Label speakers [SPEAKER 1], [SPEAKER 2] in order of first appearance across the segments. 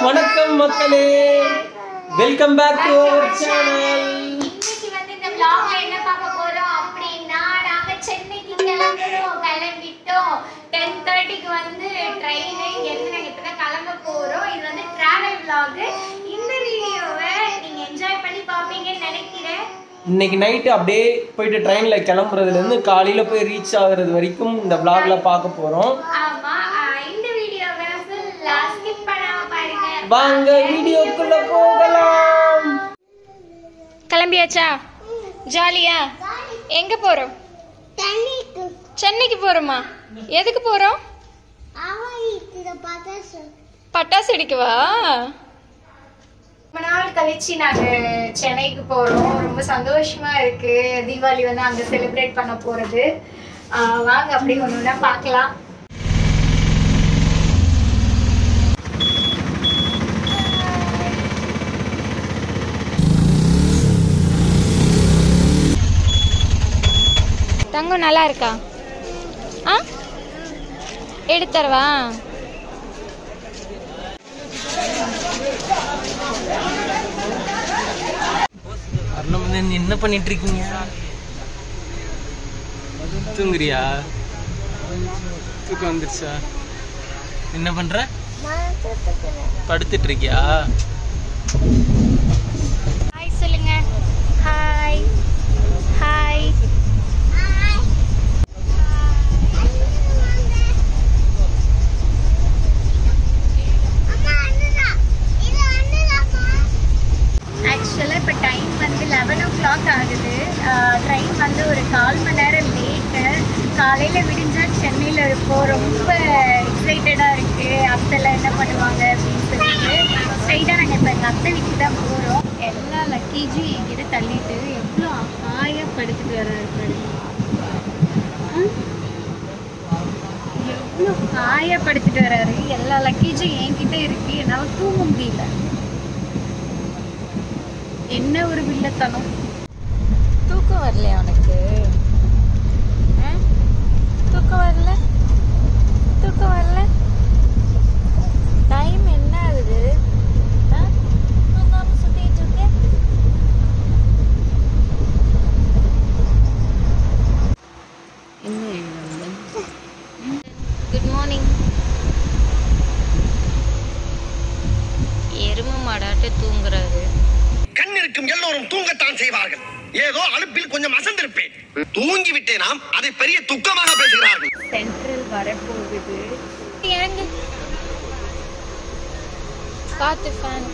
[SPEAKER 1] வணக்கம் மக்களே welcome back to our channel
[SPEAKER 2] இன்னைக்கு வந்து இந்த vlogல என்ன பார்க்க போறோம் அப்படின்னா நாங்க சென்னைக்கு கிளம்புறோம் கிளம்பிட்டோம் டென் தேர்ட்டிக்கு வந்து ட்ரெயின் இங்கேருந்து நாங்கள் இப்போ தான் கிளம்ப போகிறோம் இது வந்து ட்ராவல் vlog இந்த வீடியோவை நீங்கள் என்ஜாய் பண்ணி பார்ப்பீங்கன்னு நினைக்கிறேன்
[SPEAKER 1] இன்னைக்கு நைட்டு அப்படியே போயிட்டு ட்ரெயினில் கிளம்புறதுலேருந்து காலையில் போய் ரீச் ஆகுறது வரைக்கும் இந்த vlogல பார்க்க போகிறோம்
[SPEAKER 2] ஆமா ஆஹ் இந்த வீடியோவை ஃபுல்லா ஸ்கிப் பண்ணாம பாருங்க
[SPEAKER 1] வாங்க வீடியோக்குள்ள போகலாம்
[SPEAKER 2] கிளம்பியாச்சா ஜாலியா எங்க போறோம் சென்னைக்கு போறோமா எதுக்கு போறோம் பட்டாசு வெடிக்கவா ரொம்ப நாள் கழிச்சு நாங்க சென்னைக்கு போறோம் ரொம்ப சந்தோஷமா இருக்கு தீபாவளி வந்து அங்க செலிப்ரேட் பண்ண போறது ஆஹ் வாங்க அப்படியே ஒன்று ஒன்றா பார்க்கலாம் தங்கம் நல்லா இருக்கா ஆ எடுத்துறவா
[SPEAKER 1] அருணம் வந்து என்ன பண்ணிட்டு இருக்கீங்க தூங்குறியா தூக்கம் வந்துருச்சா என்ன பண்ற படுத்துட்டு இருக்கியா
[SPEAKER 2] ஹாய் சொல்லுங்க ஹாய் ஹாய் ஆக்சுவலாக இப்போ டைம் வந்து லெவன் ஓ கிளாக் ஆகுது ட்ரெயின் வந்து ஒரு கால் மணி நேரம் லேட்டு காலையில் விடிஞ்சால் சென்னையில் இருப்போம் ரொம்ப எக்ஸைட்டடாக இருக்குது அத்தைலாம் என்ன பண்ணுவாங்க அப்படின்னு சொல்லிட்டு ஸ்ட்ரைட்டாக நாங்கள் இப்போ எங்கள் அத்தை வீட்டுக்கு தான் போகிறோம் எல்லா லக்கேஜும் என்கிட்ட தள்ளிட்டு எவ்வளோ ஆயா படுத்துட்டு வர்றாரு பாருங்க எவ்வளோ ஆயா படுத்துட்டு வர்றாரு எல்லா லக்கேஜும் என்கிட்ட இருக்கு என்னால் தூங்க முடியல என்ன ஒரு வில்லத்தனம் தூக்கம் வரலையா உனக்கு ஆ? தூக்கம் வரல தூக்கம் வரல டைம் என்ன ஆகுது ஆ? தூங்காம சுத்திட்டு இருக்க குட் மார்னிங் எருமை மாடாட்டு தூங்குறாரு
[SPEAKER 3] கண் இருக்கும் எல்லோரும் தூங்கத்தான் செய்வார்கள் ஏதோ அலுப்பில் கொஞ்சம் அசந்திருப்பேன் தூங்கி விட்டேனாம் அதை பெரிய துக்கமாக பேசுகிறார்கள்
[SPEAKER 2] சென்ட்ரல் வரப்போகுது இறங்கு காத்து ஃபேன்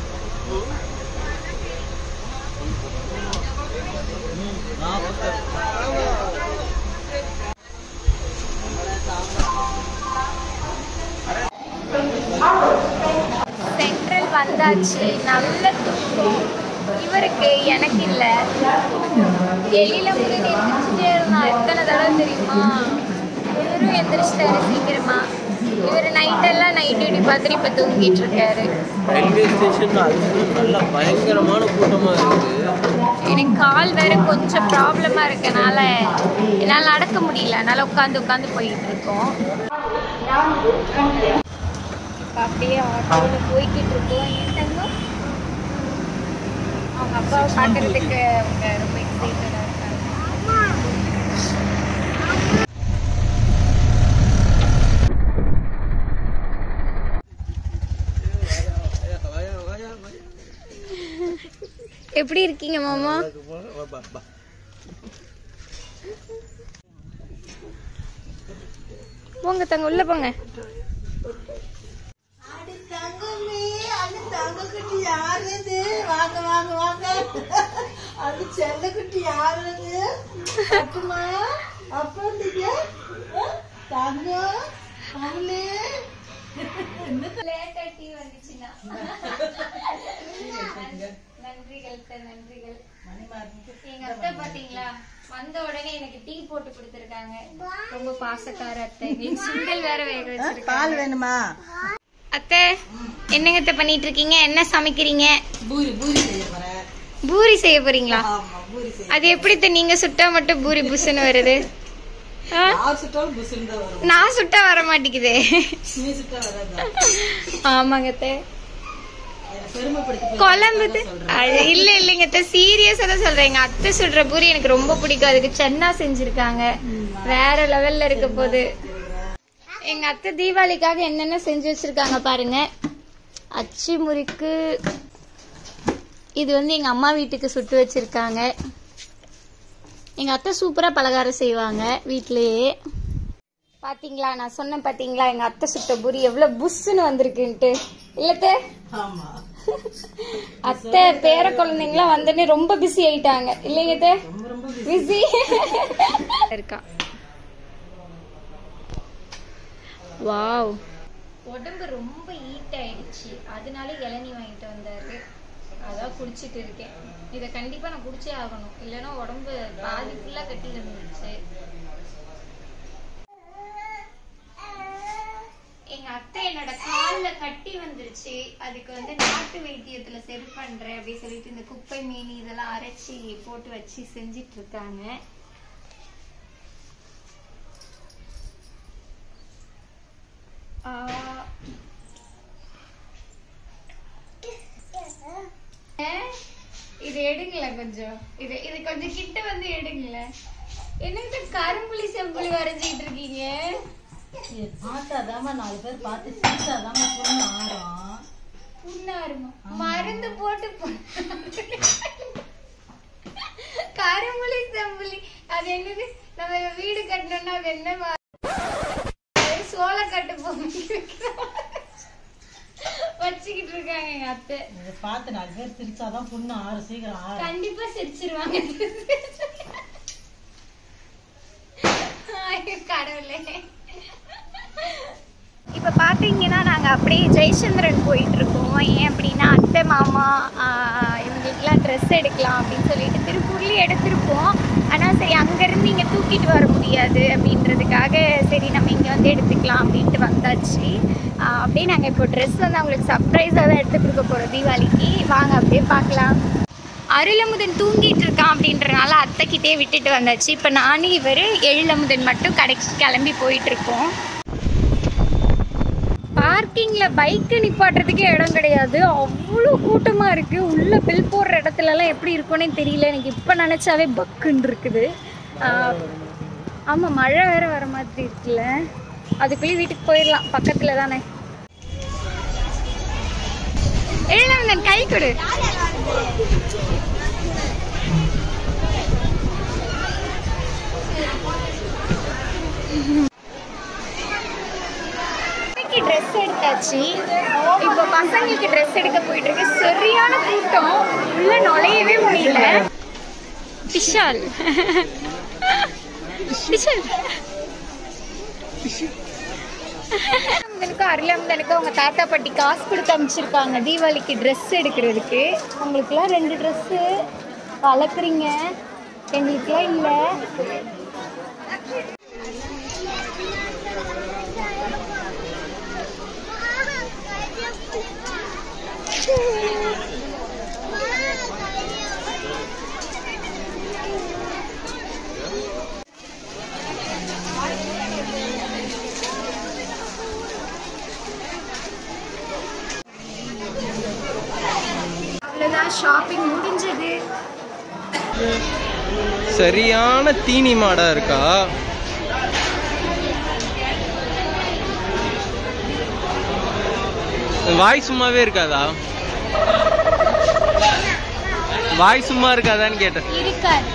[SPEAKER 2] சென்ட்ரல் வந்தாச்சு நல்ல தூக்கம் இவருக்கு எனக்கு இல்லை வெளியில முன்னாடி எந்திரிச்சிட்டே இருந்தான் எத்தனை தடவை தெரியுமா இவரும் எந்திரிச்சிட்டாரு சீக்கிரமா இவர் நைட்டெல்லாம் நைட் டியூட்டி பார்த்துட்டு இப்போ தூங்கிட்டு இருக்காரு
[SPEAKER 1] ரயில்வே ஸ்டேஷன் நல்ல பயங்கரமான கூட்டமா இருக்குது
[SPEAKER 2] எனக்கு கால் வேற கொஞ்சம் ப்ராப்ளமா இருக்கனால என்னால் நடக்க முடியல அதனால உட்காந்து உட்காந்து போயிட்டு இருக்கோம் இப்போ அப்படியே ஆட்டோவில் போய்கிட்டு இருக்கோம் ஏன் தங்கம் அவங்க அப்பாவை பார்க்கறதுக்கு அவங்க ரொம்ப எக்ஸைட்டடாக இருக்காங்க எப்படி இருக்கீங்க மாமா போங்க தங்க உள்ள போங்க
[SPEAKER 4] அடி தங்கமே அடி தங்கக்குட்டி யாரு இது வாங்க வாங்க வாங்க அடி செல்லக்குட்டி யாரு இது அப்புமா அப்பா நீங்க தங்கம் அவளே
[SPEAKER 2] நன்றிகள் சார் நன்றிகள் எங்க அத்தை பாத்தீங்களா வந்த உடனே எனக்கு டீ போட்டு கொடுத்துருக்காங்க ரொம்ப பாசக்கார அத்தை எங்களுக்கு சுண்டல் வேற வேக வச்சிருக்காங்க
[SPEAKER 4] பால் வேணுமா
[SPEAKER 2] அத்தை என்னங்க அத்தை பண்ணிட்டு இருக்கீங்க என்ன சமைக்கிறீங்க
[SPEAKER 4] பூரி பூரி செய்ய போறேன்
[SPEAKER 2] பூரி செய்ய போறீங்களா
[SPEAKER 4] ஆமா பூரி செய்ய
[SPEAKER 2] அது எப்படி அத்தை நீங்க சுட்டா மட்டும் பூரி புஸ்ன்னு வருது ஆ?
[SPEAKER 4] யார் சுட்டாலும் புசுன்னு தான் வரும்
[SPEAKER 2] நான் சுட்டா வர மாட்டேங்குதே
[SPEAKER 4] நீ சுட்டா வராதா
[SPEAKER 2] ஆமாங்க அத்தை
[SPEAKER 4] பெருமைப்படுத்தி
[SPEAKER 2] குழம்புது அது இல்ல இல்லைங்க சீரியஸா தான் சொல்றேன் எங்க அத்தை சுடுற பூரி எனக்கு ரொம்ப பிடிக்கும் அதுக்கு சென்னா செஞ்சிருக்காங்க வேற லெவல்ல இருக்க போது எங்க அத்தை தீபாவளிக்காக என்னென்ன செஞ்சு வச்சிருக்காங்க பாருங்க அச்சு முறுக்கு இது வந்து எங்க அம்மா வீட்டுக்கு சுட்டு வச்சிருக்காங்க எங்க அத்தை சூப்பரா பலகாரம் செய்வாங்க வீட்லயே பாத்தீங்களா நான் சொன்னேன் பாத்தீங்களா எங்க அத்தை சுட்ட பூரி எவ்வளவு புஷ்ஷுன்னு வந்திருக்குன்ட்டு இல்லத்தே
[SPEAKER 4] ஆமா
[SPEAKER 2] அத்தை பேர குழந்தைங்களாம் வந்தோடனே ரொம்ப பிஸி ஆயிட்டாங்க இல்லைங்க அத்தை?
[SPEAKER 4] ரொம்ப ரொம்ப
[SPEAKER 2] பிஸி இருக்கா வாவ் உடம்பு ரொம்ப ஹீட் ஆயிடுச்சு அதனால இளநீ வாங்கிட்டு வந்தாரு அதான் குடிச்சிட்டு இருக்கேன் இதை கண்டிப்பா நான் குடிச்சே ஆகணும் இல்லைன்னா உடம்பு பாதி ஃபுல்லா கட்டி இருந்துச்சு எங்க அத்தை என்னோட கால்ல கட்டி வந்துருச்சு அதுக்கு வந்து நாட்டு வைத்தியத்துல சரி பண்றேன் அப்படி சொல்லிட்டு இந்த குப்பை மீன் இதெல்லாம் அரைச்சி போட்டு வச்சு செஞ்சிட்டு இருக்காங்க ஆ. ஏ, இது எடுங்களேன் கொஞ்சம் இது இது கொஞ்சம் கிட்ட வந்து எடுங்களேன் என்னங்க கரும்புலி செம்புலி வரைஞ்சிட்டு இருக்கீங்க
[SPEAKER 4] பார்த்தாதாம்மா நாலு பேர் பார்த்து சிரிச்சாதாம்மா பொண்ணு ஆறும்
[SPEAKER 2] புண்ணாருமா மருந்து போட்டு பு- கரும்புலி செம்புலி அது என்னது நம்ம வீடு கட்டணும்னா அது என்ன வ- அது சோளக்கட்டு பொம்மை வச்சுக்கிட்டு இருக்காங்க எங்க அத்தை
[SPEAKER 4] இதை பார்த்து நாலு பேர் சிரிச்சாதான் பொண்ணு ஆறும் சீக்கிரம் ஆறும்
[SPEAKER 2] கண்டிப்பா சிரிச்சிருவாங்க ஐயோ, கடவுளே இப்ப பாத்தீங்கன்னா நாங்க அப்படியே ஜெயச்சந்திரன் போயிட்டு இருக்கோம் ஏன் அப்படின்னா அத்தை மாமா ஆஹ், இவங்களுக்குலாம் ட்ரெஸ் எடுக்கலாம் அப்படின்னு சொல்லிட்டு திருப்பூர்லயே எடுத்திருப்போம் ஆனா சரி அங்கிருந்து இங்க தூக்கிட்டு வர முடியாது அப்படின்றதுக்காக சரி நம்ம இங்க வந்து எடுத்துக்கலாம் அப்படின்ட்டு வந்தாச்சு ஆஹ், அப்படியே நாங்க இப்போ ட்ரெஸ் வந்து அவங்களுக்கு சர்ப்ரைஸாக தான் எடுத்து கொடுக்க போறோம் தீபாவளிக்கு வாங்க அப்படியே பார்க்கலாம் அருளமுதன் தூங்கிட்டு இருக்கான் அப்படின்றனால அத்தைக்கிட்டே விட்டுட்டு வந்தாச்சு இப்போ நானும் இவர் எழிலமுதன் மட்டும் கடைக்கு கிளம்பி போயிட்டு இருக்கோம் பார்க்கிங்ல பைக்கு நிப்பாட்டுறதுக்கே இடம் கிடையாது அவ்வளோ கூட்டமாக இருக்கு உள்ள பில் போடுற இடத்துலலாம் எப்படி இருக்கும்னே தெரியல எனக்கு இப்போ நினச்சாவே பக்குன்னு இருக்குது ஆமாம் மழை வேற வர மாதிரி இருக்குல்ல அதுக்குள்ளேயே வீட்டுக்கு போயிடலாம் பக்கத்தில் தானே எழிலமுதன் கை கொடு அன்னைக்கு ட்ரெஸ் எடுத்தாச்சு இப்போ பசங்களுக்கு ட்ரெஸ் எடுக்க போயிட்டு இருக்கு சரியான கூட்டம் உள்ள நுழையவே முடியல விஷால் விஷால் அம்மனுக்கும் அருளம்மனுக்கும் அவங்க தாத்தா பாட்டி காசு கொடுத்து அமைச்சிருக்காங்க தீபாவளிக்கு ட்ரெஸ் எடுக்கிறதுக்கு உங்களுக்குலாம் ரெண்டு ட்ரெஸ்ஸு வளர்க்குறீங்க எங்களுக்குலாம் இல்லை அவ்வளோதான் ஷாப்பிங் முடிஞ்சது
[SPEAKER 1] சரியான தீனி மாடா இருக்கா வாய் சும்மாவே இருக்காதா வாய் சும்மா இருக்காதான்னு கேட்டேன்
[SPEAKER 2] இருக்காது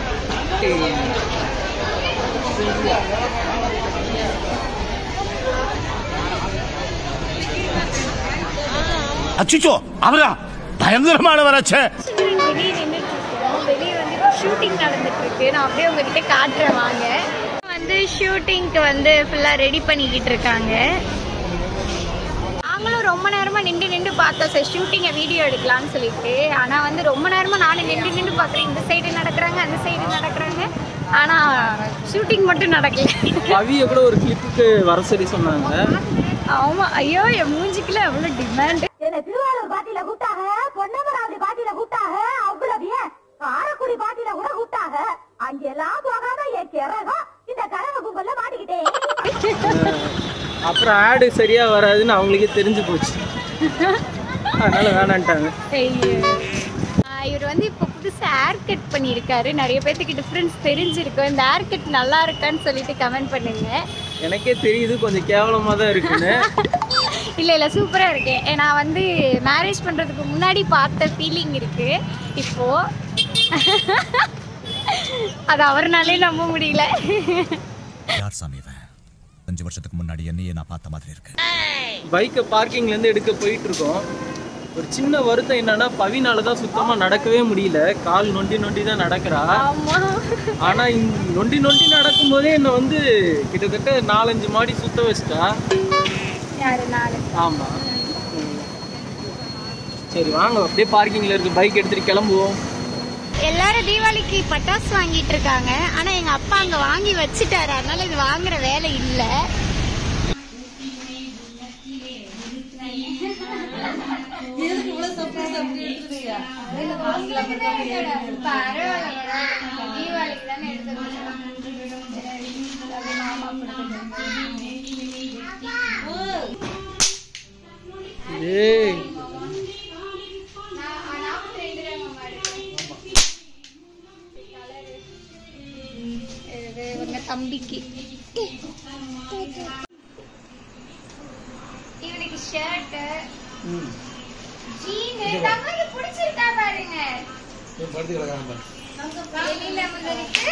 [SPEAKER 5] அச்சுச்சோ அவரா பயங்கரமானவராச்சே
[SPEAKER 2] வெளியே நின்றுட்டு இருக்கோம் வெளியே வந்து ஷூட்டிங் நடந்துட்டு இருக்கு நான் அப்படியே உங்ககிட்ட காட்டுறேன் வாங்க வந்து ஷூட்டிங்க்கு வந்து ஃபுல்லா ரெடி பண்ணிக்கிட்டு இருக்காங்க நாங்களும் ரொம்ப நேரமா நின்று நின்று பார்த்தோம் சார் ஷூட்டிங்கை வீடியோ எடுக்கலாம்னு சொல்லிட்டு ஆனா வந்து ரொம்ப நேரமா நானும் நின்று நின்று பார்க்குறேன் இந்த சைடு நடக்கிறாங்க அந்த சைடு நடக்கிறாங்க ஆனா ஷூட்டிங் மட்டும் நடக்கல
[SPEAKER 1] பவிய கூட ஒரு கிளிப்புக்கு வர சொல்லி சொன்னாங்க
[SPEAKER 2] ஆமா ஐயோ என் மூஞ்சிக்குள்ள அவ்வளோ டிமாண்ட்
[SPEAKER 6] என்ன திருவாரூர் பாட்டியில கூட்டாக பொன்னமராவதி பாட்டியில கூட்டாக அவ்வளவு ஏன் காரக்குடி பாட்டியில கூட கூட்டாக அங்கெல்லாம் போகாம என் கிறகம் இந்த கரக கும்பல்ல மாட்டிக்கிட்டேன்
[SPEAKER 1] அப்புறம் ஆடு சரியா வராதுன்னு அவங்களுக்கே தெரிஞ்சு போச்சு அதனால வேணான்ட்டாங்க
[SPEAKER 2] ஆஹ் இவர் வந்து இப்போ புதுசா ஹேர் கட் பண்ணியிருக்காரு நிறைய பேர்த்துக்கு டிஃப்ரென்ஸ் தெரிஞ்சிருக்கும் இந்த ஹேர் கட் நல்லா இருக்கான்னு சொல்லிட்டு கமெண்ட் பண்ணுங்க
[SPEAKER 1] எனக்கே தெரியுது கொஞ்சம் கேவலமாக தான் இருக்குன்னு
[SPEAKER 2] இல்லை இல்லை சூப்பராக இருக்கு ஏ, நான் வந்து மேரேஜ் பண்ணுறதுக்கு முன்னாடி பார்த்த ஃபீலிங் இருக்கு இப்போ அது அவர்னாலே நம்ப முடியல
[SPEAKER 5] யார் சாமி இவன் அஞ்சு வருஷத்துக்கு முன்னாடி என்னையே நான் பார்த்த மாதிரி இருக்கு
[SPEAKER 1] பைக்கை பார்க்கிங்லேருந்து எடுக்க போயிட்டு இருக்கோம் ஒரு சின்ன வருத்தம் என்னன்னா பவினால தான் சுத்தமாக நடக்கவே முடியல கால் நொண்டி நொண்டி தான் நடக்கிறா
[SPEAKER 2] ஆமா
[SPEAKER 1] ஆனா இங்க நொண்டி நொண்டி நடக்கும்போதே என்னை வந்து கிட்டத்தட்ட நாலஞ்சு மாடி சுத்த வச்சிட்டா
[SPEAKER 2] யாரு நாலு
[SPEAKER 1] ஆமா ம். சரி வாங்க அப்படியே பார்க்கிங்ல இருக்க பைக் எடுத்துட்டு கிளம்புவோம்
[SPEAKER 2] எல்லாரும் தீபாவளிக்கு பட்டாசு வாங்கிட்டு இருக்காங்க ஆனா எங்க அப்பா அங்க வாங்கி வச்சுட்டாரு அதனால இது வாங்குற வேலை இல்ல
[SPEAKER 4] எதுக்கு இவ்வளவு சர்ப்ரைஸ் அப்படி எடுத்துருக்கீங்க
[SPEAKER 2] தீபாவளிக்கு தானே
[SPEAKER 1] ஏய்
[SPEAKER 2] உங்க தம்பிக்கு இவனுக்கு ஷர்ட் ஜீனு நம்மளுக்கு பிடிச்சிருக்கா பாருங்க வெளியில முதலுக்கு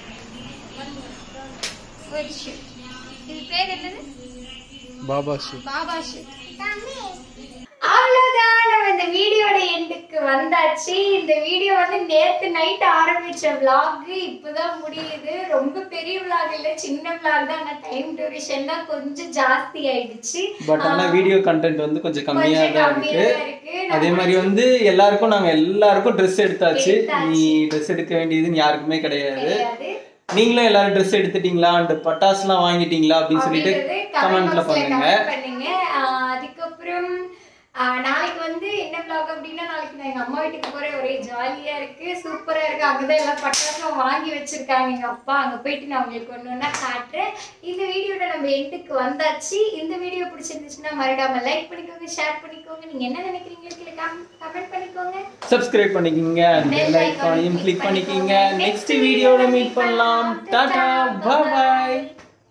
[SPEAKER 2] ஒரு ஷர்ட் இது பேர் என்னது
[SPEAKER 1] பாபா
[SPEAKER 2] பாபா ஷர்ட் அவ்வளோதான் நம்ம இந்த வீடியோட எண்டுக்கு வந்தாச்சு இந்த வீடியோ வந்து நேத்து நைட் ஆரம்பிச்ச vlog இப்போதான் முடியுது ரொம்ப பெரிய vlog இல்ல சின்ன vlog தான் ஆனா டைம் டியூரேஷன் தான் கொஞ்சம் ஜாஸ்தி ஆயிடுச்சு
[SPEAKER 1] பட் ஆனா வீடியோ கண்டென்ட் வந்து கொஞ்சம் கம்மியா
[SPEAKER 2] கொஞ்சம்
[SPEAKER 1] தான்
[SPEAKER 2] கம்மியா
[SPEAKER 1] இருக்கு
[SPEAKER 2] தான் இருக்கு
[SPEAKER 1] அதே மாதிரி வந்து எல்லாருக்கும் நாங்க எல்லாருக்கும் ட்ரெஸ் எடுத்தாச்சு
[SPEAKER 2] எடுத்தாச்சு.
[SPEAKER 1] நீ ட்ரெஸ் எடுக்க வேண்டியதுன்னு யாருக்குமே கிடையாது
[SPEAKER 2] கிடையாது
[SPEAKER 1] நீங்களும் எல்லாரும் ட்ரெஸ் எடுத்துட்டீங்களா அந்த பட்டாசுலாம் வாங்கிட்டீங்களா அப்படின்னு சொல்லிட்டு
[SPEAKER 2] அப்படின்றது
[SPEAKER 1] கமெண்ட்ல
[SPEAKER 2] comment box ல
[SPEAKER 1] பண்ணுங்க
[SPEAKER 2] comment பண்ணுங்க ஆஹ் அதுக்கப்புறம் ஆஹ் நாளைக்கு வந்து என்ன vlog அப்படின்னா நாளைக்கு நான் எங்க அம்மா வீட்டுக்கு போறேன் ஒரே ஜாலியா இருக்கு சூப்பரா இருக்கு அங்கதான் எல்லாம் பட்டாசும் வாங்கி வச்சிருக்காங்க எங்க அப்பா அங்க போயிட்டு நான் உங்களுக்கு ஒண்ணு ஒண்ணா காட்டுறேன் இந்த வீடியோட நம்ம எண்டுக்கு வந்தாச்சு இந்த வீடியோ பிடிச்சிருந்துச்சுன்னா மறக்காம லைக் பண்ணிக்கோங்க ஷேர் பண்ணிக்கோங்க நீங்க என்ன நினைக்கிறீங்களோ கீழே கமெண்ட் பண்ணிக்கோங்க
[SPEAKER 1] சப்ஸ்கிரைப் பண்ணிக்கிங்க
[SPEAKER 2] Bell
[SPEAKER 1] பெல்
[SPEAKER 2] icon
[SPEAKER 1] ஐக்கானையும்
[SPEAKER 2] click
[SPEAKER 1] கிளிக் பண்ணிக்கிங்க
[SPEAKER 2] பண்ணிக்கோங்க.
[SPEAKER 1] நெக்ஸ்ட்
[SPEAKER 2] Next
[SPEAKER 1] வீடியோல
[SPEAKER 2] video
[SPEAKER 1] மீட் பண்ணலாம் டாடா
[SPEAKER 2] Bye bye.
[SPEAKER 1] பாய்